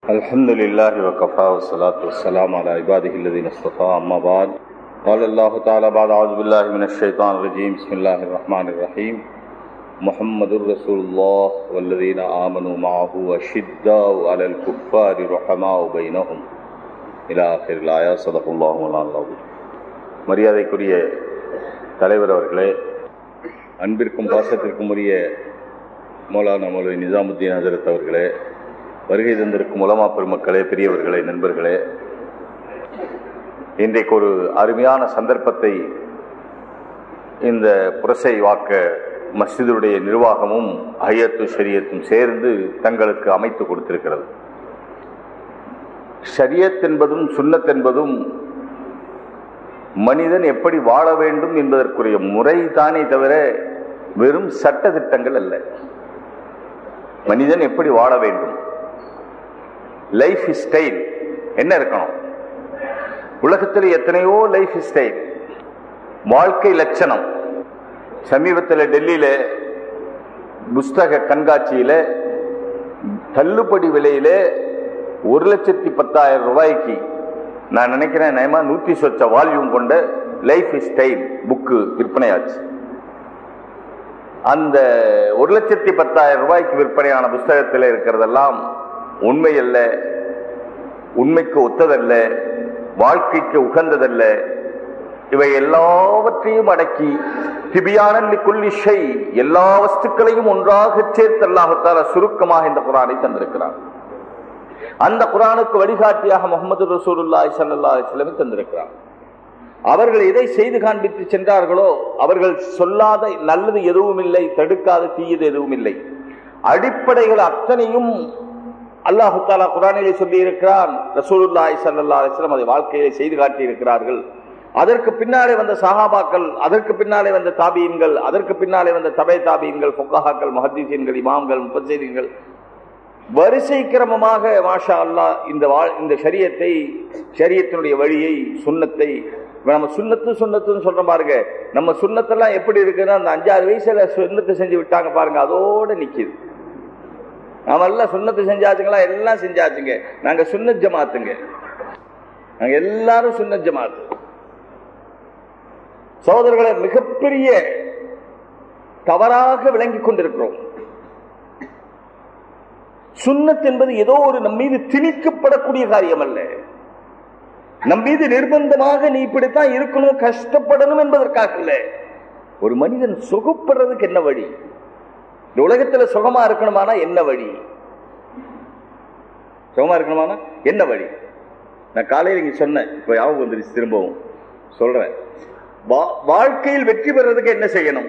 الحمد لله وكفى والصلاة والسلام على عباده الذين اصطفى أما بعد قال الله تعالى بعد أعوذ بالله من الشيطان الرجيم بسم الله الرحمن الرحيم محمد رسول الله والذين آمنوا معه أشداء على الكفار رحماء بينهم إلى آخر الآية صدق الله مولانا العظيم மரியாதைக்குரிய தலைவர் அவர்களே அன்பிற்கும் பாசத்திற்கும் உரிய மௌலானா மௌலவி நிசாமுத்தீன் ஹசரத் அவர்களே வருகை தந்திருக்கும் உலமா பெருமக்களே பெரியவர்களே நண்பர்களே இன்றைக்கு ஒரு அருமையான சந்தர்ப்பத்தை இந்த புரசை வாக்க மஸ்ஜிதுடைய நிர்வாகமும் ஹையத்து ஷரியத்தும் சேர்ந்து தங்களுக்கு அமைத்து கொடுத்திருக்கிறது ஷரியத் என்பதும் சுன்னத் என்பதும் மனிதன் எப்படி வாழ வேண்டும் என்பதற்குரிய முறை தானே தவிர வெறும் சட்ட திட்டங்கள் அல்ல மனிதன் எப்படி வாழ வேண்டும் லைஃப் ஸ்டைல் என்ன இருக்கணும் உலகத்தில் எத்தனையோ லைஃப் ஸ்டைல் வாழ்க்கை லட்சணம் சமீபத்தில் டெல்லியில புஸ்தக கண்காட்சியில தள்ளுபடி விலையில ஒரு லட்சத்தி பத்தாயிரம் ரூபாய்க்கு நான் நினைக்கிறேன் நயமா நூத்தி சொச்ச வால்யூம் கொண்ட லைஃப் ஸ்டைல் புக்கு விற்பனையாச்சு அந்த ஒரு லட்சத்தி பத்தாயிரம் ரூபாய்க்கு விற்பனையான புஸ்தகத்தில் இருக்கிறதெல்லாம் உண்மை அல்ல உண்மைக்கு ஒத்ததல்ல வாழ்க்கைக்கு உகந்ததல்ல இவை எல்லாவற்றையும் அடக்கி திபியானல்லி கொல்லிஷை எல்லா வஸ்துக்களையும் ஒன்றாக சேர்த்து அல்லாஹத்தால சுருக்கமாக இந்த குரானை தந்திருக்கிறார் அந்த குரானுக்கு வழிகாட்டியாக முகமது ரசூலுல்லாய் சல்லா சிலமி தந்திருக்கிறார் அவர்கள் எதை செய்து காண்பித்து சென்றார்களோ அவர்கள் சொல்லாத நல்லது எதுவும் இல்லை தடுக்காத தீயது எதுவும் இல்லை அடிப்படைகள் அத்தனையும் அல்லாஹு தாலா குரானிலே சொல்லி இருக்கிறான் ரசூலுல்லாய் சல்லா அலிஸ்லாம் அதை வாழ்க்கையிலே செய்து காட்டி இருக்கிறார்கள் அதற்கு பின்னாலே வந்த சஹாபாக்கள் அதற்கு பின்னாலே வந்த தாபியன்கள் அதற்கு பின்னாலே வந்த தபை தாபியன்கள் பொக்காக்கள் மஹதீசீன்கள் இமாம்கள் முப்பசீன்கள் வரிசை கிரமமாக மாஷா அல்லா இந்த இந்த சரியத்தை சரியத்தினுடைய வழியை சுண்ணத்தை நம்ம சுண்ணத்து சுண்ணத்துன்னு சொல்ற பாருங்க நம்ம சுண்ணத்தெல்லாம் எப்படி இருக்குன்னா அந்த அஞ்சாறு வயசுல சுண்ணத்தை செஞ்சு விட்டாங்க பாருங்க அதோட நிக்குது நாம எல்லாம் சுண்ணத்து செஞ்சாச்சுங்களா எல்லாம் செஞ்சாச்சுங்க நாங்க சுண்ண ஜமாத்துங்க நாங்க எல்லாரும் சுண்ண ஜமாத்து சகோதரர்களை மிகப்பெரிய தவறாக விளங்கி கொண்டிருக்கிறோம் சுண்ணத் என்பது ஏதோ ஒரு நம் மீது திணிக்கப்படக்கூடிய காரியம் அல்ல நம் மீது நிர்பந்தமாக நீ இப்படித்தான் இருக்கணும் கஷ்டப்படணும் என்பதற்காக இல்ல ஒரு மனிதன் சுகப்படுறதுக்கு என்ன வழி இந்த உலகத்துல சுகமா இருக்கணுமானா என்ன வழி சுகமா இருக்கணுமானா என்ன வழி நான் காலையில் இங்க சொன்னேன் இப்ப யாவும் வந்துருச்சு திரும்பவும் சொல்றேன் வாழ்க்கையில் வெற்றி பெறதுக்கு என்ன செய்யணும்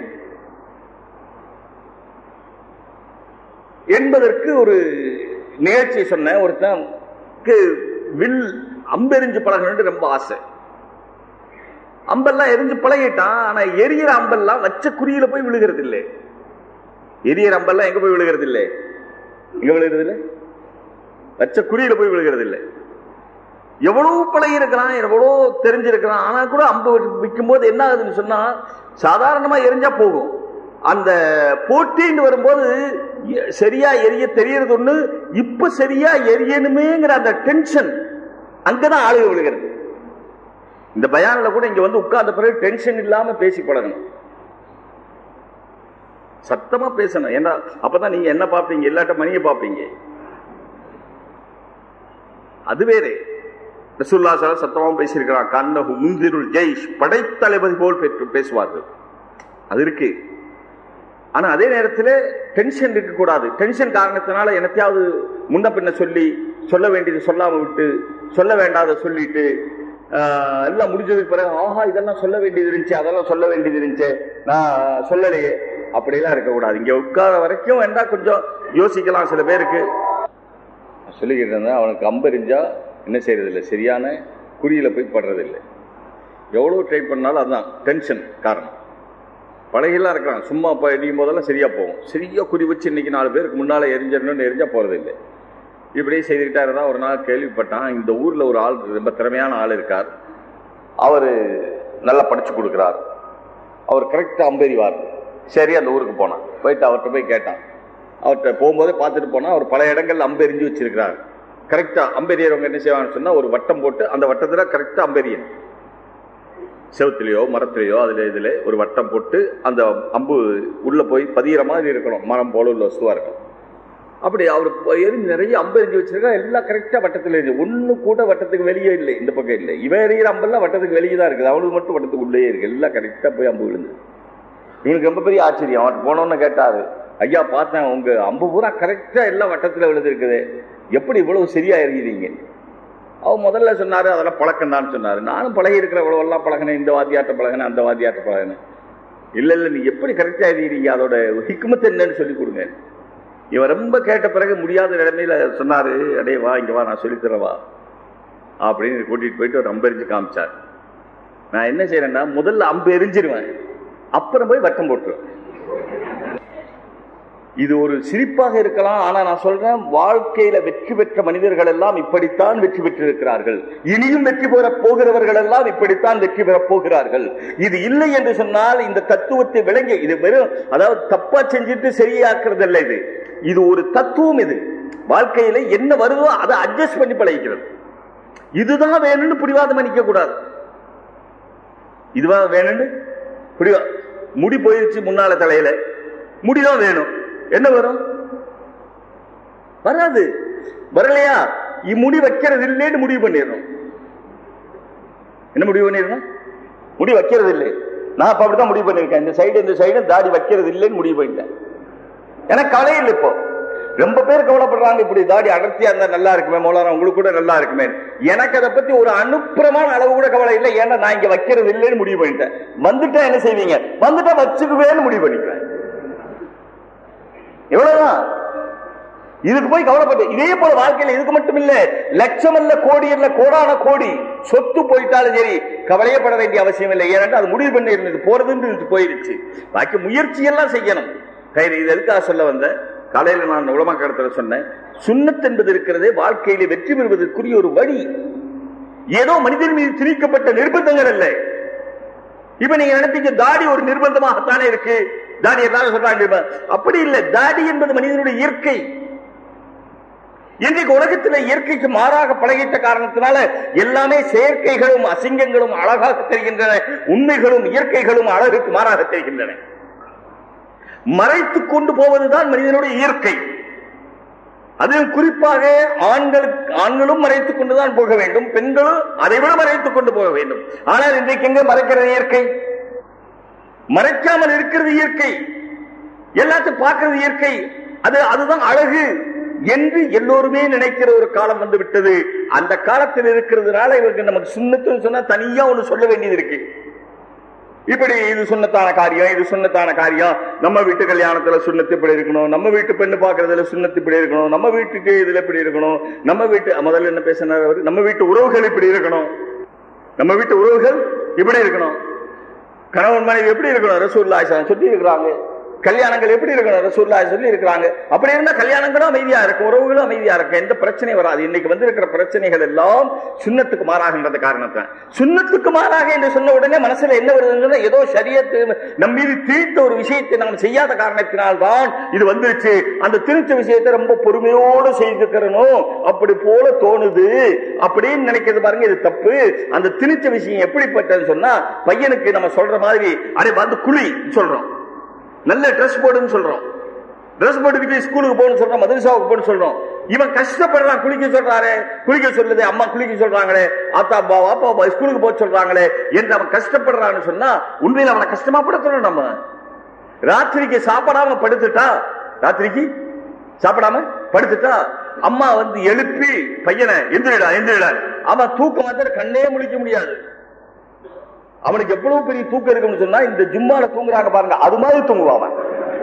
என்பதற்கு ஒரு நிகழ்ச்சி சொன்ன ஒருத்தனுக்கு வில் அம்பெறிஞ்சு பழகணும்னு ரொம்ப ஆசை அம்பெல்லாம் எரிஞ்சு பழகிட்டான் ஆனா எரியற அம்பெல்லாம் வச்ச குறியில போய் விழுகிறது இல்லை எரியற அம்பெல்லாம் எங்க போய் விழுகிறது இல்லை எங்க விழுகிறது இல்லை வச்ச குறியில போய் விழுகிறது இல்லை எவ்வளவு பழகி இருக்கிறான் எவ்வளவு தெரிஞ்சிருக்கிறான் ஆனா கூட அம்பு விற்கும் போது என்ன ஆகுதுன்னு சொன்னா சாதாரணமா எரிஞ்சா போகும் அந்த போட்டின்னு வரும்போது சரியா எரிய தெரியறது ஒண்ணு இப்ப சரியா எரியணுமேங்கிற அந்த டென்ஷன் அங்கதான் ஆளுக விழுகிறது இந்த பயானில் கூட இங்க வந்து உட்கார்ந்த பிறகு டென்ஷன் இல்லாம பேசி பழகணும் சத்தமா பேசணும் ஏன்னா அப்பதான் நீங்க என்ன பார்ப்பீங்க எல்லாட்ட மணியை பார்ப்பீங்க அது வேறு ரசூல்லா சார் சத்தமாக பேசியிருக்கிறான் கண்ணகு முந்திருள் ஜெய்ஷ் படைத்தளபதி போல் பெற்று பேசுவார்கள் அது இருக்கு ஆனா அதே நேரத்தில் டென்ஷன் இருக்கக்கூடாது டென்ஷன் காரணத்தினால என்னத்தையாவது முன்ன பின்ன சொல்லி சொல்ல வேண்டியது சொல்லாம விட்டு சொல்ல வேண்டாத சொல்லிட்டு எல்லாம் முடிஞ்சதுக்கு பிறகு ஆஹா இதெல்லாம் சொல்ல வேண்டியது இருந்துச்சு அதெல்லாம் சொல்ல வேண்டியது இருந்துச்சு நான் சொல்லலையே அப்படிலாம் இருக்கக்கூடாது இங்க உட்கார வரைக்கும் வேண்டா கொஞ்சம் யோசிக்கலாம் சில பேருக்கு சொல்லிக்கிட்டு இருந்தேன் அவனுக்கு அம்பெறிஞ்சா என்ன செய்யறது இல்லை சரியான குறியில போய் படுறதில்லை எவ்வளவு ட்ரை பண்ணாலும் அதுதான் டென்ஷன் காரணம் பழகிலாம் இருக்கிறான் சும்மா இப்போ எரியும் போதெல்லாம் சரியா போகும் சரியா குறி வச்சு இன்னைக்கு நாலு பேருக்கு முன்னால எரிஞ்சிடணும்னு எரிஞ்சா போறதில்லை இப்படியே செய்துக்கிட்டா இருந்தா ஒரு நாள் கேள்விப்பட்டான் இந்த ஊர்ல ஒரு ஆள் ரொம்ப திறமையான ஆள் இருக்கார் அவர் நல்லா படிச்சு கொடுக்கிறார் அவர் கரெக்டா அம்பெறிவார் சரி அந்த ஊருக்கு போனான் போயிட்டு அவர்கிட்ட போய் கேட்டான் அவர்கிட்ட போகும்போதே பார்த்துட்டு போனா அவர் பல இடங்கள்ல அம்பு எரிஞ்சு வச்சிருக்கிறார் கரெக்டா அம்பெரியறவங்க என்ன செய்வாங்கன்னு சொன்னா ஒரு வட்டம் போட்டு அந்த வட்டத்துல கரெக்டா அம்பெரியன் செவத்துலயோ மரத்திலேயோ அதுல இதுல ஒரு வட்டம் போட்டு அந்த அம்பு உள்ள போய் பதிகிற மாதிரி இருக்கணும் மரம் போல உள்ள வசுவா இருக்கணும் அப்படி அவர் எரிஞ்சு நிறைய அம்பு எரிஞ்சு வச்சிருக்கா எல்லாம் கரெக்டா வட்டத்துல எரிஞ்சு ஒண்ணு கூட வட்டத்துக்கு வெளியே இல்லை இந்த பக்கம் இல்லை இவன் எறிகிற அம்பெல்லாம் வட்டத்துக்கு வெளியே தான் இருக்குது அவனுக்கு மட்டும் வட்டத்துக்கு உள்ளே இருக்கு எல்லாம் கரெக்டா போய் அம்பு விழுந்து இவனுக்கு ரொம்ப பெரிய ஆச்சரியம் அவன் போனோன்னு கேட்டாரு ஐயா பார்த்தேன் உங்க அம்பு பூரா கரெக்டா எல்லாம் வட்டத்துல விழுந்திருக்குது எப்படி இவ்வளவு சரியா எறிகிறீங்க அவன் முதல்ல சொன்னாரு அதெல்லாம் பழக்கம் தான் சொன்னாரு நானும் பழகி இருக்கிற எல்லாம் பழகினேன் இந்த வாத்தியாட்ட பழகினேன் அந்த வாத்தியாட்ட பழகினேன் இல்ல இல்ல நீ எப்படி கரெக்டா எழுதிறீங்க அதோட ஹிக்குமத்து என்னன்னு சொல்லி கொடுங்க இவன் ரொம்ப கேட்ட பிறகு முடியாத நிலைமையில சொன்னாரு அடே வா இங்க வா நான் சொல்லித்தரேன் வா அப்படின்னு கூட்டிட்டு போயிட்டு ஒரு அம்பு எரிஞ்சு காமிச்சார் நான் என்ன செய்யறேன்னா முதல்ல அம்பு எரிஞ்சிருவேன் அப்புறம் போய் வட்டம் போட்டுருவேன் இது ஒரு சிரிப்பாக இருக்கலாம் ஆனா நான் சொல்றேன் வாழ்க்கையில வெற்றி பெற்ற மனிதர்கள் எல்லாம் இப்படித்தான் வெற்றி பெற்றிருக்கிறார்கள் இனியும் வெற்றி பெற போகிறவர்கள் எல்லாம் இப்படித்தான் வெற்றி பெறப் போகிறார்கள் இது இல்லை என்று சொன்னால் இந்த தத்துவத்தை விளங்கி இது வெறும் அதாவது தப்பா செஞ்சுட்டு சரியாக்குறது அல்ல இது இது ஒரு தத்துவம் இது வாழ்க்கையில என்ன வருதோ அதை அட்ஜஸ்ட் பண்ணி பழகிக்கிறது இதுதான் வேணும்னு பிடிவாதம் பண்ணிக்க கூடாது இதுவா வேணும்னு பிடிவா முடி போயிருச்சு முன்னால தலையில முடிதான் வேணும் என்ன வரும் வராது வரலையா இம்முடி வைக்கிறது இல்லைன்னு முடிவு பண்ணிடணும் என்ன முடிவு பண்ணிடணும் முடி வைக்கிறது இல்லை நான் இப்ப அப்படிதான் முடிவு பண்ணிருக்கேன் இந்த சைடு இந்த சைடு தாடி வைக்கிறது இல்லைன்னு முடிவு பண்ணிட்டேன் எனக்கு கவலை இல்லை இப்போ ரொம்ப பேர் கவலைப்படுறாங்க இப்படி தாடி அடர்த்தியா இருந்தா நல்லா இருக்குமே மோலாரம் உங்களுக்கு கூட நல்லா இருக்குமே எனக்கு அதை பத்தி ஒரு அனுப்புறமான அளவு கூட கவலை இல்லை ஏன்னா நான் இங்க வைக்கிறது இல்லைன்னு முடிவு பண்ணிட்டேன் வந்துட்டா என்ன செய்வீங்க வந்துட்டா வச்சுக்குவேன்னு முடிவு பண்ணிக்கிறேன் எவ்வளவுதான் இதுக்கு போய் கவலைப்பட்டு இதே போல வாழ்க்கையில இதுக்கு மட்டும் இல்ல லட்சம் அல்ல கோடி அல்ல கோடான கோடி சொத்து போயிட்டாலும் சரி கவலையப்பட வேண்டிய அவசியம் இல்லை ஏன்னா அது முடிவு பண்ணி இருந்தது போறதுன்னு போயிருச்சு பாக்கி முயற்சி எல்லாம் செய்யணும் கயிறு இது எதுக்காக சொல்ல வந்த காலையில நான் உலமா கடத்துல சொன்னேன் சுண்ணத் என்பது இருக்கிறதே வாழ்க்கையில வெற்றி பெறுவதற்குரிய ஒரு வழி ஏதோ மனிதன் மீது திணிக்கப்பட்ட நிர்பந்தங்கள் அல்ல இப்ப நீங்க நினைப்பீங்க தாடி ஒரு நிர்பந்தமாகத்தானே இருக்கு தாடி எல்லாரும் சொல்றாங்க அப்படி இல்லை தாடி என்பது மனிதனுடைய இயற்கை இன்றைக்கு உலகத்தில் இயற்கைக்கு மாறாக பழகிட்ட காரணத்தினால எல்லாமே செயற்கைகளும் அசிங்கங்களும் அழகாக தெரிகின்றன உண்மைகளும் இயற்கைகளும் அழகுக்கு மாறாக தெரிகின்றன மறைத்துக் கொண்டு போவதுதான் மனிதனுடைய இயற்கை அதிலும் குறிப்பாக ஆண்களுக்கு ஆண்களும் மறைத்துக் கொண்டுதான் போக வேண்டும் பெண்களும் அதை விட மறைத்துக் கொண்டு போக வேண்டும் ஆனால் இன்றைக்கு எங்க மறைக்கிறது இயற்கை மறைக்காமல் இருக்கிறது இயற்கை எல்லாத்தையும் பார்க்கிறது இயற்கை அது அதுதான் அழகு என்று எல்லோருமே நினைக்கிற ஒரு காலம் வந்து விட்டது அந்த காலத்தில் இருக்கிறதுனால இவருக்கு நமக்கு சுண்ணத்துன்னு சொன்னா தனியா ஒண்ணு சொல்ல வேண்டியது இருக்கு இப்படி இது சுண்ணத்தான காரியம் இது சுண்ணத்தான காரியம் நம்ம வீட்டு கல்யாணத்துல சுண்ணத்து இப்படி இருக்கணும் நம்ம வீட்டு பெண்ணு பாக்குறதுல சுண்ணத்து இப்படி இருக்கணும் நம்ம வீட்டுக்கு இதுல இப்படி இருக்கணும் நம்ம வீட்டு முதல்ல என்ன பேசினார் அவரு நம்ம வீட்டு உறவுகள் இப்படி இருக்கணும் நம்ம வீட்டு உறவுகள் இப்படி இருக்கணும் கணவன் மனைவி எப்படி இருக்கணும் ரசூல்லா சொல்லி இருக்கிறாங்க கல்யாணங்கள் எப்படி இருக்கணும் ரசூல்லா சொல்லி இருக்கிறாங்க அப்படி இருந்தா கல்யாணங்களும் அமைதியா இருக்கும் உறவுகளும் அமைதியா இருக்கும் எந்த பிரச்சனையும் வராது இன்னைக்கு வந்து இருக்கிற பிரச்சனைகள் எல்லாம் சுண்ணத்துக்கு மாறாகின்றது காரணத்தை சுண்ணத்துக்கு மாறாக என்று சொன்ன உடனே மனசுல என்ன வருதுன்னு ஏதோ சரியத்து நம் மீது திணித்த ஒரு விஷயத்தை நாம் செய்யாத காரணத்தினால் தான் இது வந்துருச்சு அந்த திணிச்ச விஷயத்தை ரொம்ப பொறுமையோடு செய்திருக்கிறனும் அப்படி போல தோணுது அப்படின்னு நினைக்கிறது பாருங்க இது தப்பு அந்த திணிச்ச விஷயம் எப்படிப்பட்டதுன்னு சொன்னா பையனுக்கு நம்ம சொல்ற மாதிரி அடே வந்து குழி சொல்றோம் நல்ல ட்ரெஸ் போடுன்னு சொல்றோம் ட்ரெஸ் போட்டுக்கிட்டு ஸ்கூலுக்கு போகணும்னு சொல்றோம் மதரசாவுக்கு போகணும்னு சொல்றோம் இவன் கஷ்டப்படுறான் குளிக்க சொல்றாரு குளிக்க சொல்லுது அம்மா குளிக்க சொல்றாங்களே ஆத்தா அப்பா அப்பா அப்பா ஸ்கூலுக்கு போக சொல்றாங்களே என்று அவன் கஷ்டப்படுறான்னு சொன்னா உண்மையில அவனை கஷ்டமா படுத்தணும் நம்ம ராத்திரிக்கு சாப்பிடாம படுத்துட்டா ராத்திரிக்கு சாப்பிடாம படுத்துட்டா அம்மா வந்து எழுப்பி பையனை எந்திரிடா எந்திரிடா அவன் தூக்கம் வந்து கண்ணே முழிக்க முடியாது அவனுக்கு எவ்வளவு பெரிய தூக்கம் இருக்குன்னு சொன்னா இந்த ஜும்மால தூங்குறாங்க பாருங்க அது மாதிரி தூங்குவான் அவன்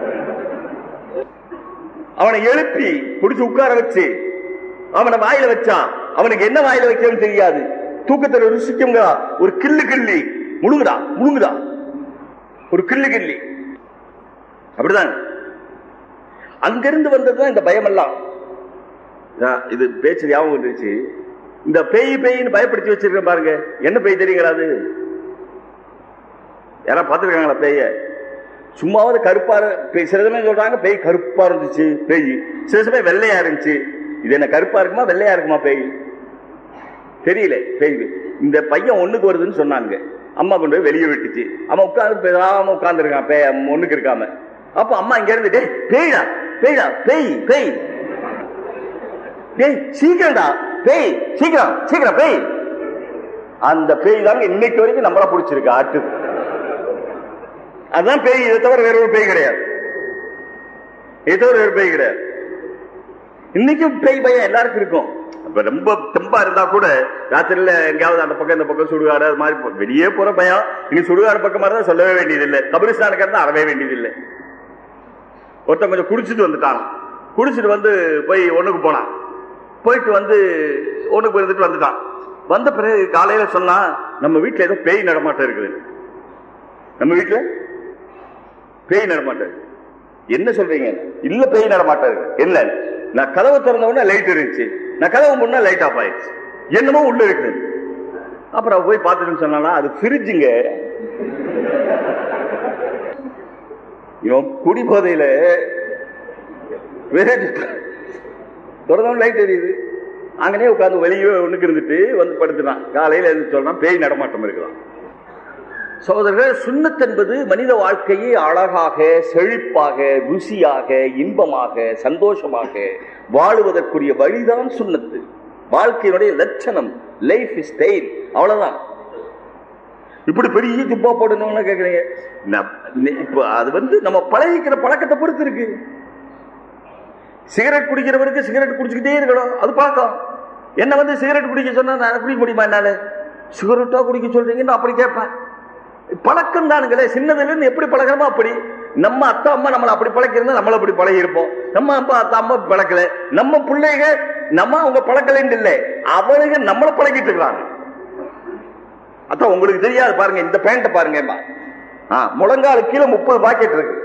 அவனை எழுப்பி பிடிச்சு உட்கார வச்சு அவனை வாயில வச்சான் அவனுக்கு என்ன வாயில வைக்கணும்னு தெரியாது தூக்கத்துல ருசிக்குங்க ஒரு கில்லு கிள்ளி முழுங்குடா முழுங்குடா ஒரு கில்லு கிள்ளி அப்படிதான் அங்கிருந்து வந்ததுதான் இந்த பயம் எல்லாம் இது பேச்சு ஞாபகம் வந்துருச்சு இந்த பேய் பேயின்னு பயப்படுத்தி வச்சிருக்கேன் பாருங்க என்ன பேய் தெரியுங்களா அது யாராவது பார்த்துருக்காங்களா பேய சும்மாவது கருப்பா சில சமயம் சொல்றாங்க பேய் கருப்பா இருந்துச்சு பேய் சில சமயம் வெள்ளையா இருந்துச்சு இது என்ன கருப்பா இருக்குமா வெள்ளையா இருக்குமா பேய் தெரியல பேய் இந்த பையன் ஒண்ணுக்கு வருதுன்னு சொன்னாங்க அம்மா கொண்டு போய் வெளியே விட்டுச்சு அவன் உட்கார்ந்து பேசாம உட்கார்ந்துருக்கான் பே ஒண்ணுக்கு இருக்காம அப்ப அம்மா இங்க இருந்து டேய் பேய்டா பேய்டா பேய் பேய் டேய் சீக்கிரம்டா பேய் சீக்கிரம் சீக்கிரம் பேய் அந்த பேய் தாங்க இன்னைக்கு வரைக்கும் நம்மள பிடிச்சிருக்கு ஆட்டு அதுதான் பேய் இதை தவிர வேற ஒரு பேய் கிடையாது இதை தவிர வேற பேய் கிடையாது இன்னைக்கும் பேய் பயம் எல்லாருக்கும் இருக்கும் இப்ப ரொம்ப தெம்பா இருந்தா கூட ராத்திரில எங்கேயாவது அந்த பக்கம் இந்த பக்கம் சுடுகாடு அது மாதிரி போ- வெளியே போற பயம் இனி சுடுகாடு பக்கமா இருந்தா சொல்லவே வேண்டியதில்லை கபிரிஸ்தானுக்கு இருந்தா அறவே வேண்டியதில்லை ஒருத்தன் கொஞ்சம் குடிச்சிட்டு வந்துட்டான் குடிச்சிட்டு வந்து போய் ஒண்ணுக்கு போனான் போயிட்டு வந்து ஒண்ணுக்கு இருந்துட்டு வந்துட்டான் வந்த பிறகு காலையில சொன்னா நம்ம வீட்டுல ஏதோ பேய் நடமாட்டம் இருக்குது நம்ம வீட்டுல பேய் நடமாட்டம் இருக்கு. என்ன சொல்றீங்க இல்ல பேய் நடமாட்டம் இருக்கு என்ன நான் கதவு திறந்த உடனே லைட் இருந்துச்சு நான் கதவு முன்னா லைட் ஆஃப் ஆயிடுச்சு என்னமோ உள்ள இருக்கு அப்புறம் அவ போய் பார்த்துட்டு சொன்னானா அது ஃப்ரிட்ஜுங்க இவன் குடி போதையில திறந்தவன் லைட் எரியுது அங்கனே உட்கார்ந்து வெளியே ஒண்ணுக்கு இருந்துட்டு வந்து படுத்துனான் காலையில இருந்து சொல்றான் பேய் நடமாட்டம் இருக்கலாம் சகோதரர்கள் சுண்ணத் என்பது மனித வாழ்க்கையை அழகாக செழிப்பாக ருசியாக இன்பமாக சந்தோஷமாக வாழுவதற்குரிய வழிதான் சுண்ணத்து வாழ்க்கையினுடைய லட்சணம் லைஃப் ஸ்டைல் அவ்வளவுதான் இப்படி பெரிய ஜிப்பா போடணும்னு கேக்குறீங்க ந- நி- இப்ப அது வந்து நம்ம பழகிக்கிற பழக்கத்தை பொறுத்து இருக்கு சிகரெட் குடிக்கிறவருக்கு சிகரெட் குடிச்சுக்கிட்டே இருக்கணும் அது பழக்கம் என்ன வந்து சிகரெட் குடிக்க சொன்னா நான் குடிக்க முடியுமா என்னால சிகரெட்டா குடிக்க சொல்றீங்கன்னு அப்படி கேட்பேன் பழக்கம் தானுங்களே சின்னதுல இருந்து எப்படி பழகிறோமோ அப்படி நம்ம அத்தா அம்மா நம்மளை அப்படி பழக்கிருந்தா நம்மள அப்படி பழகி இருப்போம் நம்ம அப்பா அத்தா அம்மா பழக்கல நம்ம பிள்ளைங்க நம்ம அவங்க பழக்கலன்னு இல்லை அவளுங்க நம்மள பழகிட்டு இருக்காங்க அத்தா உங்களுக்கு தெரியாது பாருங்க இந்த பேண்ட பாருங்க ஆ, முழங்கால் கீழே முப்பது பாக்கெட் இருக்கு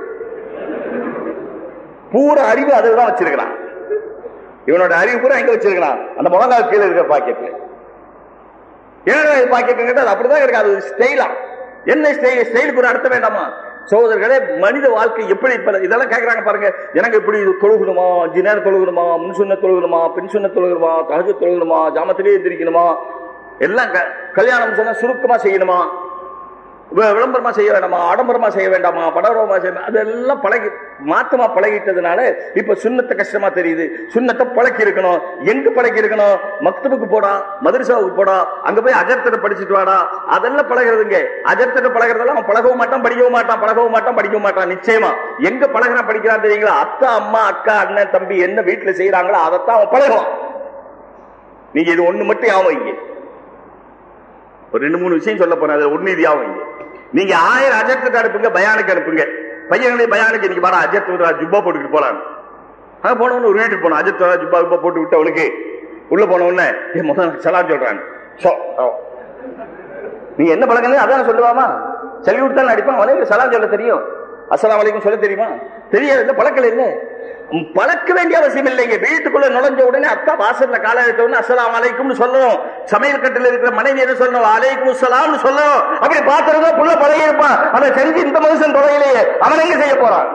பூரா அறிவு அதில் தான் வச்சிருக்கிறான் இவனோட அறிவு பூரா எங்க வச்சிருக்கிறான் அந்த முழங்கால் கீழே இருக்கிற பாக்கெட்ல என்னடா இது பாக்கெட் அது அப்படிதான் இருக்கு அது ஸ்டைலா என்ன ஸ்டைல் ஸ்டைலுக்கு ஒரு அர்த்தம் வேண்டாமா சகோதரர்களே மனித வாழ்க்கை எப்படி இப்ப இதெல்லாம் கேக்குறாங்க பாருங்க எனக்கு இப்படி இது தொழுகணுமா அஞ்சு நேரம் தொழுகணுமா முன் சொன்ன தொழுகணுமா பின் சொன்ன தொழுகணுமா தகஜ தொழுகணுமா ஜாமத்திலே எந்திரிக்கணுமா எல்லாம் க- கல்யாணம் சொன்னா சுருக்கமா செய்யணுமா வி- விளம்பரமா செய்ய வேண்டாமா ஆடம்பரமா செய்ய வேண்டாமா படவரமா செய்ய வேண்டாமா? அதெல்லாம் பழகி மாத்தமா பழகிட்டதுனால இப்ப சுண்ணத்தை கஷ்டமா தெரியுது சுண்ணத்தை பழக்கி இருக்கணும் எங்க பழக்கி இருக்கணும் மக்தபுக்கு போடா மதரசாவுக்கு போடா அங்க போய் அஜர்த்தனை படிச்சுட்டு வாடா அதெல்லாம் பழகிறதுங்க அஜர்த்தனை பழகிறதெல்லாம் அவன் பழகவும் மாட்டான் படிக்கவும் மாட்டான் பழகவும் மாட்டான் படிக்கவும் மாட்டான் நிச்சயமா எங்க பழகிறான் படிக்கிறான் தெரியுங்களா அத்தா அம்மா அக்கா அண்ணன் தம்பி என்ன வீட்டுல செய்யறாங்களோ அதைத்தான் அவன் பழகுவான் நீங்க இது ஒண்ணு மட்டும் ஞாபகம் வைங்க ஒரு ரெண்டு மூணு விஷயம் சொல்ல போறேன் அதுல ஒண்ணு இது ஞாபகம் வைங்க நீங்க ஆயிரம் அஜத்துக்கு அனுப்புங்க பயானுக்கு அனுப்புங்க பையன்களே பயானுக்கு இன்னைக்கு பாரு அஜத் விடுறா ஜுப்பா போட்டுக்கிட்டு போலாம் அங்க போனவொன்னு ஒரு வீட்டுக்கு போனோம் அஜத் வரா, ஜுப்பா ஜுப்பா போட்டு விட்டு அவனுக்கு உள்ள போன உடனே ஏ முதல்ல சலாம் சொல்றான் சோ ஓ. நீங்க என்ன பழக்கம் அதான் சொல்லுவாமா சல்யூட் தான் அடிப்பான் அவனுக்கு சலாம் சொல்ல தெரியும் அஸ்ஸலாமு அலைக்கும் சொல்ல தெரியுமா தெரியாது இல்ல பழக்கல இல்ல ம், பழக்க வேண்டிய அவசியம் இல்லைங்க வீட்டுக்குள்ள நுழைஞ்ச உடனே அக்கா வாசல்ல கால எடுத்த உடனே அஸ்ஸலாமு அலைக்கும்னு சொல்லணும் சமையல் கட்டில இருக்கிற மனைவி என்ன சொல்லணும் அலைக்கும் அஸ்ஸலாம்னு சொல்லணும் அப்படி பாத்துறதோ புள்ள பழகி இருப்பான் அதை செஞ்சு இந்த மனுஷன் தொலையிலேயே அவன் எங்க செய்ய போறான்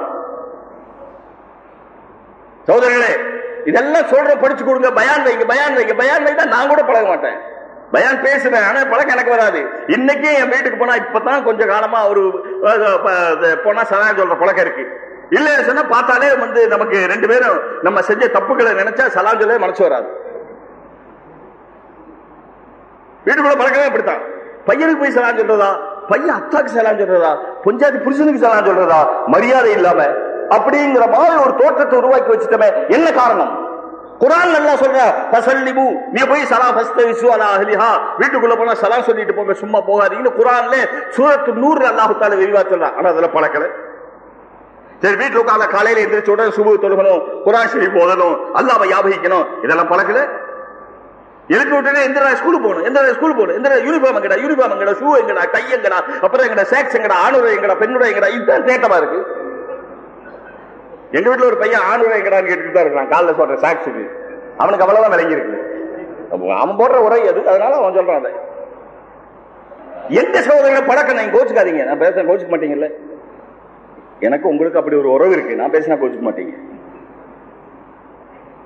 சோதரர்களே இதெல்லாம் சொல்ற படிச்சு கொடுங்க பயான் வைங்க பயான் வைங்க பயான் வைத்தா நான் கூட பழக மாட்டேன் பயான் பேசுவேன் ஆனா பழக்கம் எனக்கு வராது இன்னைக்கு என் வீட்டுக்கு போனா இப்பதான் கொஞ்ச காலமா ஒரு அஹ், ப- இது போனா சதா சொல்ற பழக்கம் இருக்கு இல்ல சொன்னா பார்த்தாலே வந்து நமக்கு ரெண்டு பேரும் நம்ம செஞ்ச தப்புகளை நினைச்சா சலாம் சொல்ல மனசு வராது வீட்டுக்குள்ள பழக்கமே இப்படித்தான் பையனுக்கு போய் சலாம் சொல்றதா பையன் அத்தாக்கு சலாம் சொல்றதா பொஞ்சாதி புருஷனுக்கு சலாம் சொல்றதா மரியாதை இல்லாம அப்படிங்கிற மாதிரி ஒரு தோற்றத்தை உருவாக்கி வச்சுட்டமே என்ன காரணம் குரான் நல்லா சொல்ற பசல்லிபு நீ போய் சலா ஃபஸ்தவிசு அலா அஹ்லிஹா வீட்டுக்குள்ள போனா சலாம் சொல்லிட்டு போங்க சும்மா போகாதீங்கன்னு குரான்ல சூரத்து நூறு அல்லாஹு தால விரிவா சொல்றான் ஆனா அதுல பழக்கல சரி வீட்டுல உட்கார்ந்த காலையில எந்திரிச்ச உடனே சுபு தொழுகணும் குரான் ஷரீஃப் ஓதணும் அல்லாஹ்வை யாபகிக்கணும் இதெல்லாம் பழக்கல எழுப்பி விட்டனே எந்த ஸ்கூலுக்கு போகணும் எந்த ஸ்கூல் போகணும் எந்த யூனிஃபார்ம் எங்கடா யூனிஃபார்ம் எங்கடா ஷூ எங்கடா டை எங்கடா அப்புறம் எங்கடா சேக்ஸ் எங்கடா ஆணுரை எங்கடா பெண்ணுரை எங்கடா இதுதான் தேட்டமா இருக்கு எங்க வீட்டுல ஒரு பையன் ஆணுரை எங்கடான்னு கேட்டுட்டு தான் இருக்கான் காலைல சொல்ற சாக்ஸுக்கு அவனுக்கு அவ்வளவுதான் விளங்கி இருக்கு அப்போ அவன் போடுற உரை அது அதனால அவன் சொல்றான் அதை எந்த சகோதரங்களை பழக்கம் நீங்க கோச்சுக்காதீங்க நான் பேசுறேன் கோச்சுக்க மாட்டீங்கல்ல எனக்கு உங்களுக்கு அப்படி ஒரு உறவு இருக்கு நான் பேசினா கோச்சுக்க மாட்டீங்க